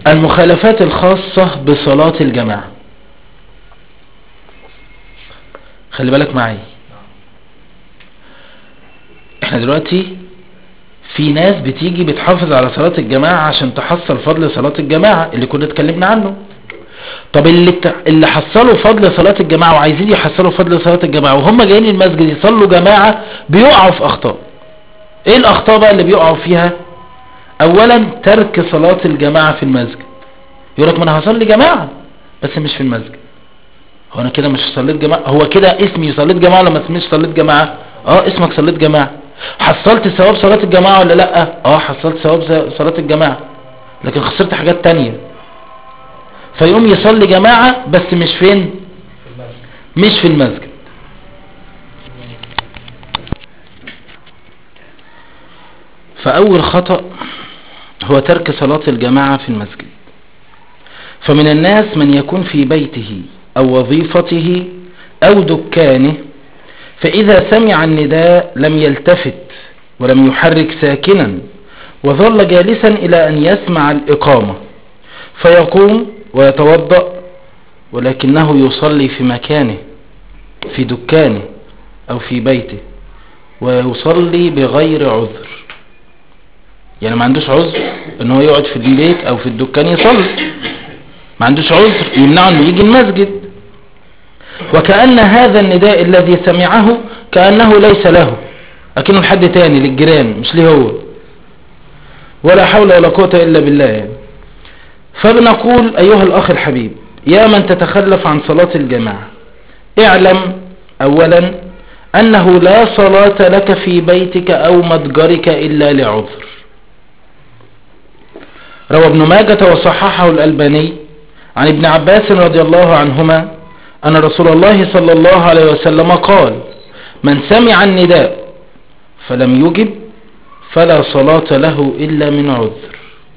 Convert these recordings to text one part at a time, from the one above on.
المخالفات الخاصة بصلاة الجماعة خلي بالك معي احنا دلوقتي في ناس بتيجي بتحافظ على صلاة الجماعة عشان تحصل فضل صلاة الجماعة اللي كنا اتكلمنا عنه طب اللي بت... اللي حصلوا فضل صلاة الجماعة وعايزين يحصلوا فضل صلاة الجماعة وهم جايين المسجد يصلوا جماعة بيقعوا في اخطاء ايه الاخطاء بقى اللي بيقعوا فيها اولا ترك صلاة الجماعة في المسجد يقول لك ما انا هصلي جماعة بس مش في المسجد هو انا كده مش صليت جماعة هو كده اسمي صليت جماعة ولا ما اسميش صليت جماعة اه اسمك صليت جماعة حصلت ثواب صلاة الجماعة ولا لا اه حصلت ثواب صلاة الجماعة لكن خسرت حاجات تانية فيقوم يصلي جماعة بس مش فين مش في المسجد فأول خطأ هو ترك صلاة الجماعة في المسجد فمن الناس من يكون في بيته أو وظيفته أو دكانه فإذا سمع النداء لم يلتفت ولم يحرك ساكنا وظل جالسا إلى أن يسمع الإقامة فيقوم ويتوضأ ولكنه يصلي في مكانه في دكانه أو في بيته ويصلي بغير عذر يعني ما عندوش عذر ان هو يقعد في البيت او في الدكان يصلي ما عندوش عذر يمنعه انه يجي المسجد وكأن هذا النداء الذي سمعه كأنه ليس له لكنه لحد تاني للجيران مش ليه هو ولا حول ولا قوة إلا بالله يعني. فبنقول أيها الأخ الحبيب يا من تتخلف عن صلاة الجماعة اعلم أولا أنه لا صلاة لك في بيتك أو متجرك إلا لعذر روى ابن ماجة وصححه الألباني عن ابن عباس رضي الله عنهما أن رسول الله صلى الله عليه وسلم قال من سمع النداء فلم يجب فلا صلاة له إلا من عذر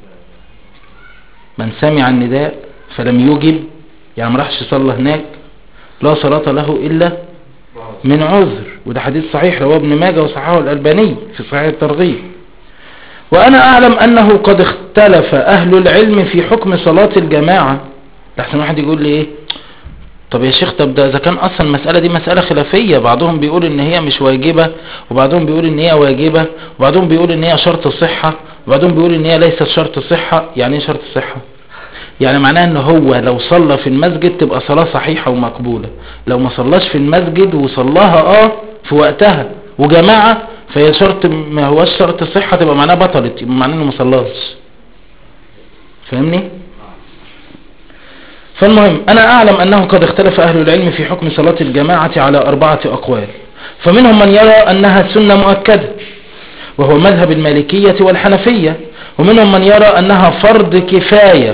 من سمع النداء فلم يجب يعني ما راحش يصلى هناك لا صلاة له إلا من عذر وده حديث صحيح رواه ابن ماجه وصححه الألباني في صحيح الترغيب وأنا أعلم أنه قد اختلف أهل العلم في حكم صلاة الجماعة لحسن واحد يقول لي إيه طب يا شيخ طب ده إذا كان أصلا المسألة دي مسألة خلافية بعضهم بيقول إن هي مش واجبة وبعضهم بيقول إن هي واجبة وبعضهم بيقول إن هي شرط صحة وبعضهم بيقول إن هي ليست شرط صحة يعني إيه شرط صحة يعني معناه ان هو لو صلى في المسجد تبقى صلاة صحيحة ومقبولة لو ما صلاش في المسجد وصلاها اه في وقتها وجماعة فهي شرط ما هوش شرط صحة تبقى معناها بطلت يبقى معناه انه ما صلاش فاهمني فالمهم انا اعلم انه قد اختلف اهل العلم في حكم صلاة الجماعة على اربعة اقوال فمنهم من يرى انها سنة مؤكدة وهو مذهب المالكية والحنفية ومنهم من يرى انها فرض كفاية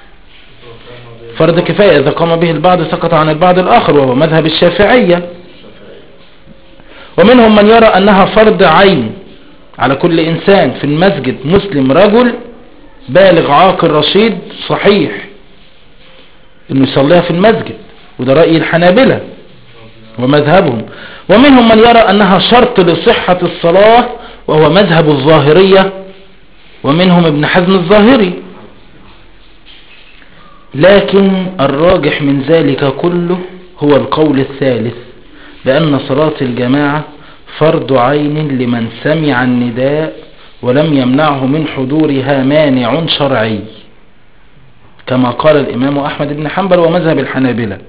فرض كفاية إذا قام به البعض سقط عن البعض الآخر وهو مذهب الشافعية ومنهم من يرى أنها فرض عين على كل إنسان في المسجد مسلم رجل بالغ عاقل رشيد صحيح انه يصليها في المسجد وده رأي الحنابلة ومذهبهم ومنهم من يرى أنها شرط لصحة الصلاة وهو مذهب الظاهرية ومنهم ابن حزم الظاهري لكن الراجح من ذلك كله هو القول الثالث بأن صلاة الجماعة فرض عين لمن سمع النداء ولم يمنعه من حضورها مانع شرعي كما قال الإمام أحمد بن حنبل ومذهب الحنابلة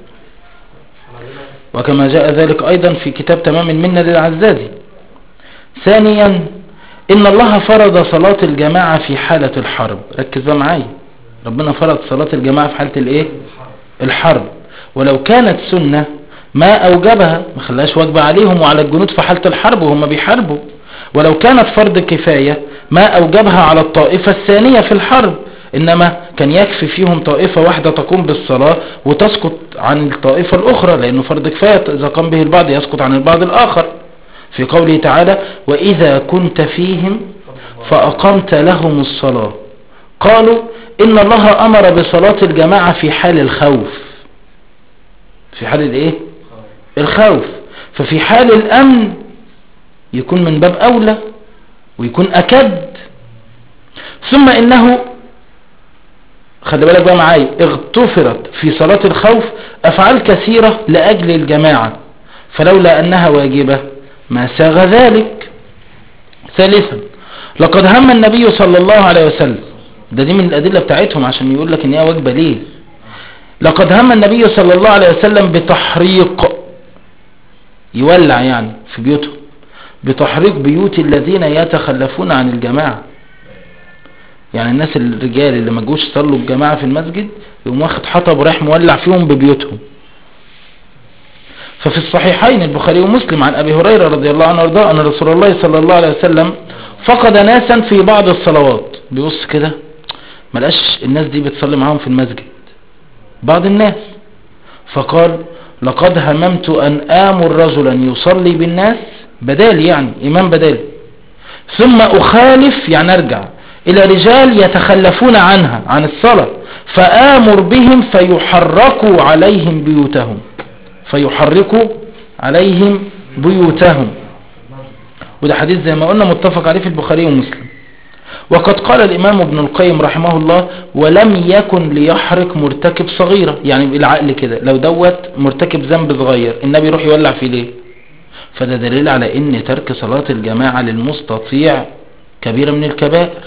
وكما جاء ذلك أيضا في كتاب تمام المنة للعزازي ثانيا إن الله فرض صلاة الجماعة في حالة الحرب ركز بقى معايا ربنا فرض صلاة الجماعة في حالة الايه الحرب ولو كانت سنة ما اوجبها ما خلاش واجبة عليهم وعلى الجنود في حالة الحرب وهم بيحاربوا ولو كانت فرض كفاية ما اوجبها على الطائفة الثانية في الحرب انما كان يكفي فيهم طائفة واحدة تقوم بالصلاة وتسقط عن الطائفة الاخرى لانه فرض كفاية اذا قام به البعض يسقط عن البعض الاخر في قوله تعالى واذا كنت فيهم فاقمت لهم الصلاة قالوا ان الله امر بصلاة الجماعة في حال الخوف في حال الايه الخوف ففي حال الامن يكون من باب اولى ويكون اكد ثم انه خلي بالك بقى معايا اغتفرت في صلاة الخوف افعال كثيرة لاجل الجماعة فلولا انها واجبة ما ساغ ذلك ثالثا لقد هم النبي صلى الله عليه وسلم ده دي من الادلة بتاعتهم عشان يقول لك ان هي واجبة ليه لقد هم النبي صلى الله عليه وسلم بتحريق يولع يعني في بيوتهم بتحريق بيوت الذين يتخلفون عن الجماعة يعني الناس الرجال اللي ما جوش صلوا الجماعة في المسجد يقوم واخد حطب ورايح مولع فيهم ببيوتهم ففي الصحيحين البخاري ومسلم عن أبي هريرة رضي الله عنه وارضاه أن رسول الله صلى الله عليه وسلم فقد ناسا في بعض الصلوات بيبص كده ملقاش الناس دي بتصلي معاهم في المسجد بعض الناس فقال لقد هممت أن آمر رجلا يصلي بالناس بدالي يعني إمام بدالي ثم أخالف يعني أرجع إلى رجال يتخلفون عنها عن الصلاة فآمر بهم فيحركوا عليهم بيوتهم فيحركوا عليهم بيوتهم وده حديث زي ما قلنا متفق عليه في البخاري ومسلم وقد قال الإمام ابن القيم رحمه الله ولم يكن ليحرق مرتكب صغيرة يعني بالعقل كده لو دوت مرتكب ذنب صغير النبي يروح يولع فيه ليه فده دليل على ان ترك صلاة الجماعة للمستطيع كبيرة من الكبائر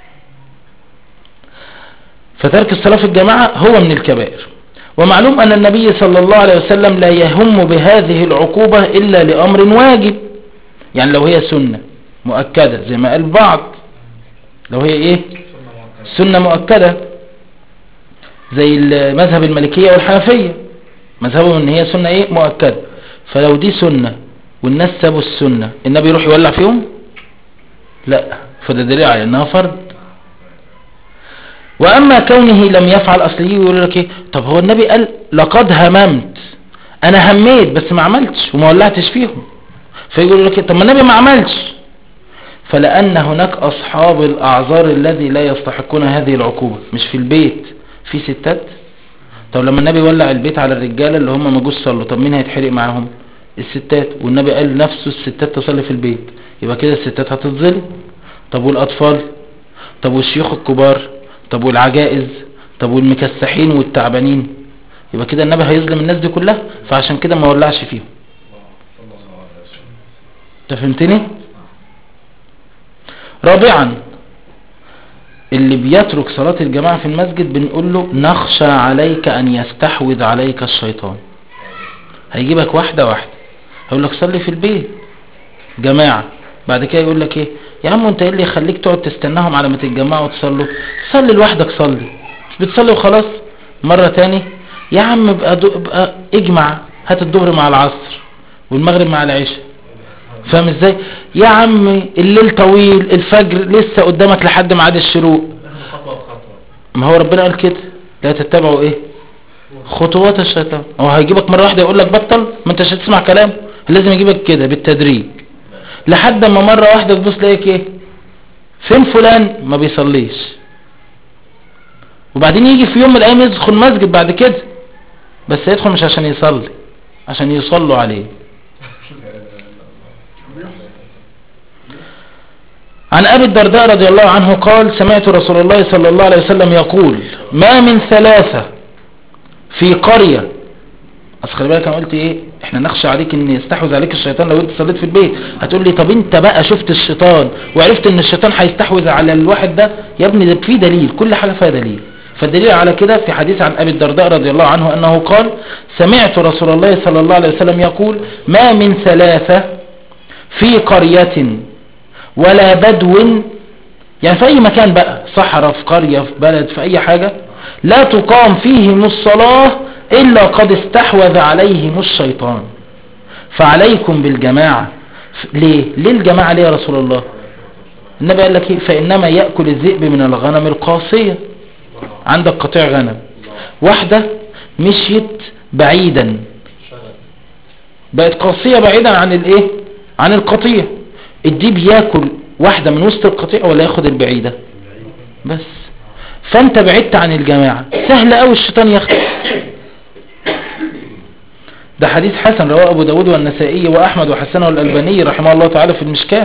فترك الصلاة في الجماعة هو من الكبائر ومعلوم أن النبي صلى الله عليه وسلم لا يهم بهذه العقوبة إلا لأمر واجب يعني لو هي سنة مؤكدة زي ما قال بعض لو هي ايه سنة مؤكدة زي المذهب المالكية والحنفية مذهبهم ان هي سنة ايه مؤكدة فلو دي سنة والناس سابوا السنة النبي يروح يولع فيهم لا فده دليل على انها فرض واما كونه لم يفعل اصلي يقول لك ايه طب هو النبي قال لقد هممت انا هميت بس ما عملتش وما ولعتش فيهم فيقول لك إيه؟ طب ما النبي ما عملش فلأن هناك أصحاب الأعذار الذي لا يستحقون هذه العقوبة مش في البيت في ستات طب لما النبي ولع البيت على الرجالة اللي هم ما جوش صلوا طب مين هيتحرق معاهم الستات والنبي قال نفسه الستات تصلي في البيت يبقى كده الستات هتتظلم طب والأطفال طب والشيوخ الكبار طب والعجائز طب والمكسحين والتعبانين يبقى كده النبي هيظلم الناس دي كلها فعشان كده ما ولعش فيهم انت فهمتني رابعا اللي بيترك صلاة الجماعة في المسجد بنقول له نخشى عليك ان يستحوذ عليك الشيطان هيجيبك واحدة واحدة هيقول لك صلي في البيت جماعة بعد كده يقول لك ايه يا عم انت ايه اللي يخليك تقعد تستناهم على ما تتجمعوا وتصلوا صلي لوحدك صلي مش بتصلي وخلاص مرة تاني يا عم ابقى, ابقى اجمع هات الظهر مع العصر والمغرب مع العشاء فاهم ازاي يا عم الليل طويل الفجر لسه قدامك لحد ميعاد الشروق ما هو ربنا قال كده لا تتبعوا ايه خطوات الشيطان هو هيجيبك مره واحده يقول لك بطل ما انتش هتسمع كلام لازم يجيبك كده بالتدريج لحد ما مره واحده تبص تلاقيك ايه فين فلان ما بيصليش وبعدين يجي في يوم من الايام يدخل مسجد بعد كده بس يدخل مش عشان يصلي عشان يصلوا عليه عن أبي الدرداء رضي الله عنه قال سمعت رسول الله صلى الله عليه وسلم يقول ما من ثلاثة في قرية أصل خلي بالك أنا قلت إيه إحنا نخشى عليك إن يستحوذ عليك الشيطان لو أنت صليت في البيت هتقول لي طب أنت بقى شفت الشيطان وعرفت إن الشيطان هيستحوذ على الواحد ده يا ابني ده في دليل كل حاجة فيها دليل فالدليل على كده في حديث عن أبي الدرداء رضي الله عنه أنه قال سمعت رسول الله صلى الله عليه وسلم يقول ما من ثلاثة في قرية ولا بدو يعني في اي مكان بقى صحراء في قرية في بلد في اي حاجة لا تقام فيهم الصلاة الا قد استحوذ عليهم الشيطان فعليكم بالجماعة ليه ليه الجماعة ليه يا رسول الله النبي قال لك ايه فانما يأكل الذئب من الغنم القاسية عندك قطيع غنم واحدة مشيت بعيدا بقت قاسية بعيدا عن الايه عن القطيع الديب ياكل واحدة من وسط القطيع ولا ياخد البعيدة بس فانت بعدت عن الجماعة سهل قوي الشيطان ياخد ده حديث حسن رواه ابو داود والنسائي واحمد وحسنه الالباني رحمه الله تعالى في المشكاة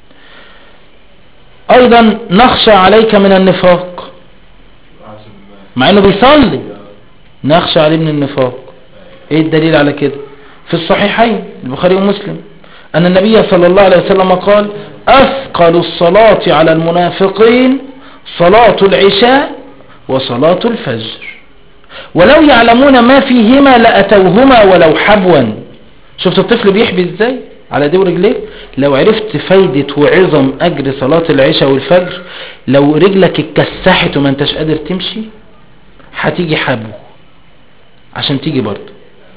ايضا نخشى عليك من النفاق مع انه بيصلي نخشى عليه من النفاق ايه الدليل على كده في الصحيحين البخاري ومسلم ان النبي صلى الله عليه وسلم قال اثقل الصلاة على المنافقين صلاة العشاء وصلاة الفجر ولو يعلمون ما فيهما لأتوهما ولو حبوا شفت الطفل بيحبي ازاي على دي ورجليه لو عرفت فايدة وعظم اجر صلاة العشاء والفجر لو رجلك اتكسحت وما انتش قادر تمشي هتيجي حبو عشان تيجي برضه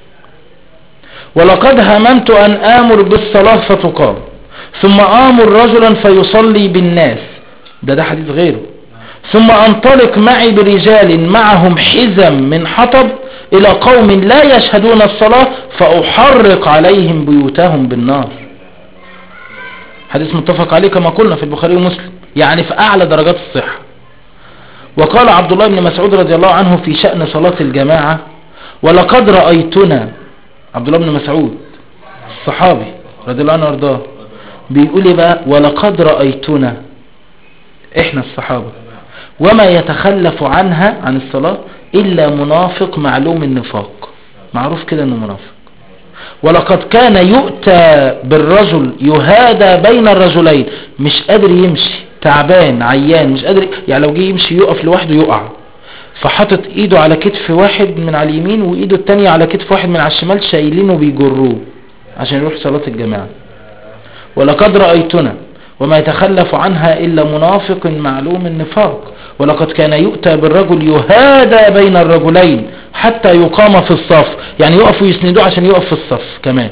ولقد هممت ان امر بالصلاة فتقام ثم امر رجلا فيصلي بالناس ده ده حديث غيره ثم انطلق معي برجال معهم حزم من حطب الى قوم لا يشهدون الصلاة فاحرق عليهم بيوتهم بالنار حديث متفق عليه كما قلنا في البخاري ومسلم يعني في اعلى درجات الصحة وقال عبد الله بن مسعود رضي الله عنه في شأن صلاة الجماعة ولقد رأيتنا عبد الله بن مسعود الصحابي رضي الله عنه وارضاه بيقول ايه بقى ولقد رأيتنا احنا الصحابة وما يتخلف عنها عن الصلاة الا منافق معلوم النفاق معروف كده انه منافق ولقد كان يؤتى بالرجل يهادى بين الرجلين مش قادر يمشي تعبان عيان مش قادر يعني لو جه يمشي يقف لوحده يقع فحطت ايده على كتف واحد من على اليمين وايده التانية على كتف واحد من على الشمال شايلينه وبيجروه عشان يروح صلاة الجماعة ولقد رأيتنا وما يتخلف عنها إلا منافق معلوم النفاق ولقد كان يؤتى بالرجل يهادى بين الرجلين حتى يقام في الصف يعني يقفوا يسندوه عشان يقف في الصف كمان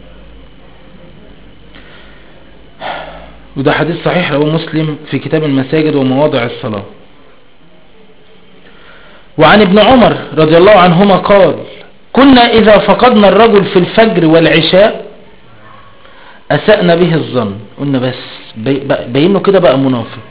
وده حديث صحيح رواه مسلم في كتاب المساجد ومواضع الصلاة وعن ابن عمر رضي الله عنهما قال كنا إذا فقدنا الرجل في الفجر والعشاء أسأنا به الظن قلنا بس بينه كده بقى منافق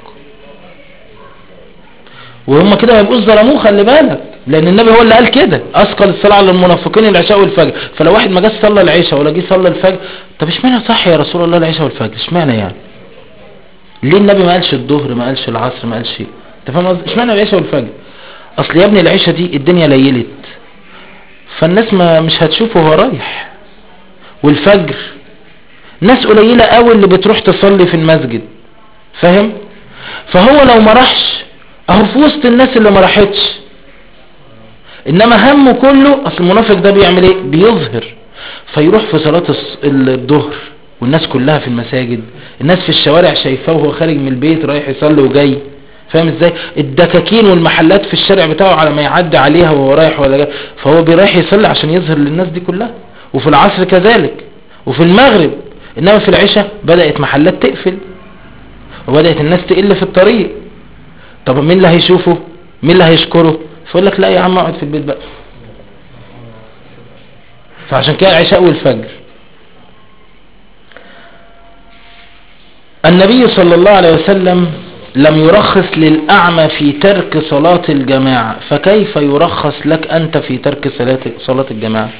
وهم كده ما يبقوش ظلموه خلي بالك لان النبي هو اللي قال كده اثقل الصلاه على المنافقين العشاء والفجر فلو واحد ما جاش صلى العشاء ولا جه صلى الفجر طب اشمعنى صح يا رسول الله العشاء والفجر اشمعنى يعني ليه النبي ما قالش الظهر ما قالش العصر ما قالش انت فاهم قصدي اشمعنى العشاء والفجر اصل يا ابني العشاء دي الدنيا ليلت فالناس ما مش هتشوفه هو رايح والفجر ناس قليلة قوي اللي بتروح تصلي في المسجد فاهم فهو لو ما راحش اهو في وسط الناس اللي ما راحتش انما همه كله اصل المنافق ده بيعمل ايه بيظهر فيروح في صلاة الظهر والناس كلها في المساجد الناس في الشوارع شايفاه وهو خارج من البيت رايح يصلي وجاي فاهم ازاي الدكاكين والمحلات في الشارع بتاعه على ما يعدي عليها وهو رايح ولا جاي فهو بيرايح يصلي عشان يظهر للناس دي كلها وفي العصر كذلك وفي المغرب انما في العشاء بدأت محلات تقفل وبدأت الناس تقل في الطريق طب مين اللي هيشوفه مين اللي هيشكره فيقول لك لا يا عم اقعد في البيت بقى فعشان كده العشاء والفجر النبي صلى الله عليه وسلم لم يرخص للأعمى في ترك صلاة الجماعة فكيف يرخص لك أنت في ترك صلاة الجماعة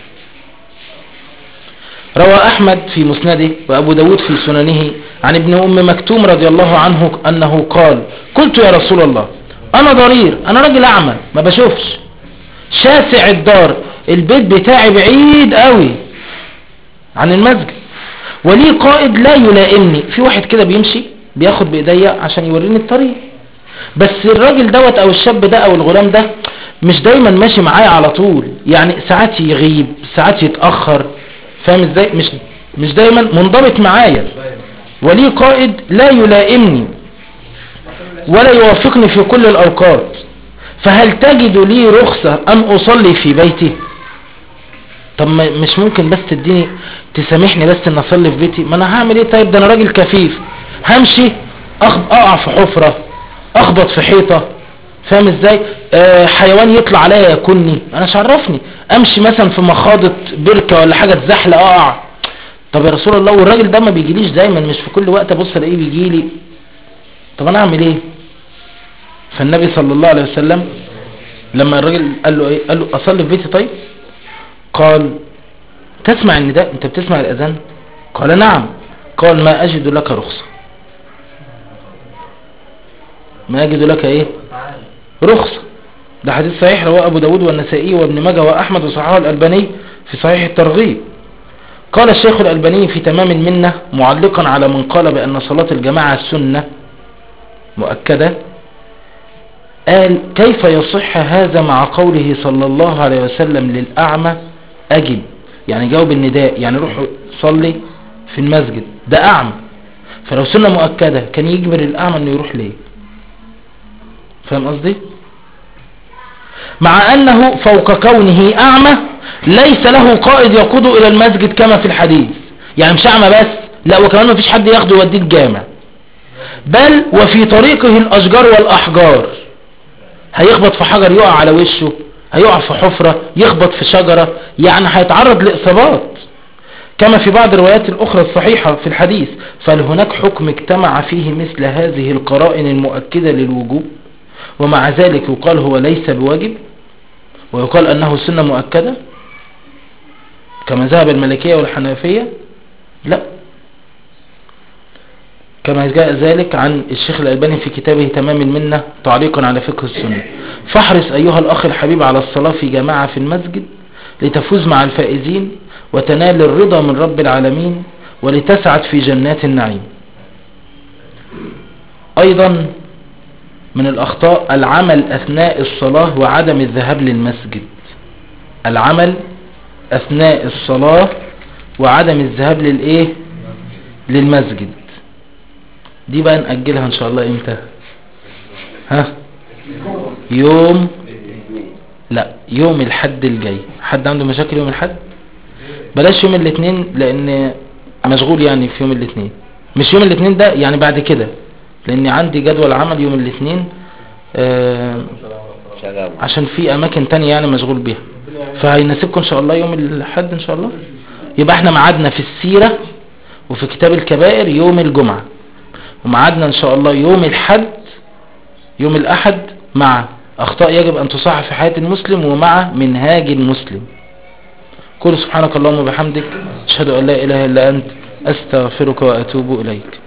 روى أحمد في مسنده وأبو داود في سننه عن ابن أم مكتوم رضي الله عنه أنه قال قلت يا رسول الله أنا ضرير أنا راجل أعمى ما بشوفش شاسع الدار البيت بتاعي بعيد قوي عن المسجد ولي قائد لا يلائمني في واحد كده بيمشي بياخد بإيديا عشان يوريني الطريق بس الراجل دوت او الشاب ده او الغلام ده مش دايما ماشي معايا على طول يعني ساعات يغيب ساعات يتأخر فاهم ازاي مش مش دايما منضبط معايا ولي قائد لا يلائمني ولا يوافقني في كل الاوقات فهل تجد لي رخصة ان اصلي في بيتي طب مش ممكن بس تديني تسامحني بس ان اصلي في بيتي ما انا هعمل ايه طيب ده انا راجل كفيف همشي اقع في حفرة اخبط في حيطة فاهم ازاي آه حيوان يطلع عليا ياكلني انا شعرفني امشي مثلا في مخاضة بركة ولا حاجة تزحلق اقع طب يا رسول الله والراجل ده ما بيجيليش دايما مش في كل وقت ابص الاقيه بيجيلي طب انا اعمل ايه فالنبي صلى الله عليه وسلم لما الراجل قال له ايه قال له اصلي في بيتي طيب قال تسمع النداء انت بتسمع الاذان قال نعم قال ما اجد لك رخصة ما اجد لك ايه رخصة ده حديث صحيح رواه أبو داود والنسائي وابن ماجه وأحمد وصححه الألباني في صحيح الترغيب قال الشيخ الألباني في تمام المنة معلقا على من قال بأن صلاة الجماعة سنة مؤكدة قال كيف يصح هذا مع قوله صلى الله عليه وسلم للأعمى أجب يعني جاوب النداء يعني روح صلي في المسجد ده أعمى فلو سنة مؤكدة كان يجبر الأعمى أنه يروح ليه فاهم قصدي مع أنه فوق كونه أعمى ليس له قائد يقوده إلى المسجد كما في الحديث يعني مش أعمى بس لا وكمان ما فيش حد ياخده يوديه الجامع بل وفي طريقه الأشجار والأحجار هيخبط في حجر يقع على وشه هيقع في حفرة يخبط في شجرة يعني هيتعرض لإصابات كما في بعض الروايات الأخرى الصحيحة في الحديث فلهناك حكم اجتمع فيه مثل هذه القرائن المؤكدة للوجوب ومع ذلك يقال هو ليس بواجب ويقال أنه سنة مؤكدة كما ذهب الملكية والحنفية لا كما جاء ذلك عن الشيخ الألباني في كتابه تمام المنة تعليقا على فقه السنة فاحرص أيها الأخ الحبيب على الصلاة في جماعة في المسجد لتفوز مع الفائزين وتنال الرضا من رب العالمين ولتسعد في جنات النعيم أيضا من الأخطاء العمل أثناء الصلاة وعدم الذهاب للمسجد العمل أثناء الصلاة وعدم الذهاب للإيه للمسجد دي بقى نأجلها إن شاء الله إمتى ها يوم لا يوم الحد الجاي حد عنده مشاكل يوم الحد بلاش يوم الاثنين لان مشغول يعني في يوم الاثنين مش يوم الاثنين ده يعني بعد كده لان عندي جدول عمل يوم الاثنين آه شغال عشان في اماكن تانية يعني مشغول بيها فهيناسبكم ان شاء الله يوم الحد ان شاء الله يبقى احنا ميعادنا في السيرة وفي كتاب الكبائر يوم الجمعة وميعادنا ان شاء الله يوم الحد يوم الاحد مع اخطاء يجب ان تصحح في حياة المسلم ومع منهاج المسلم قل سبحانك اللهم وبحمدك اشهد ان لا اله الا انت استغفرك واتوب اليك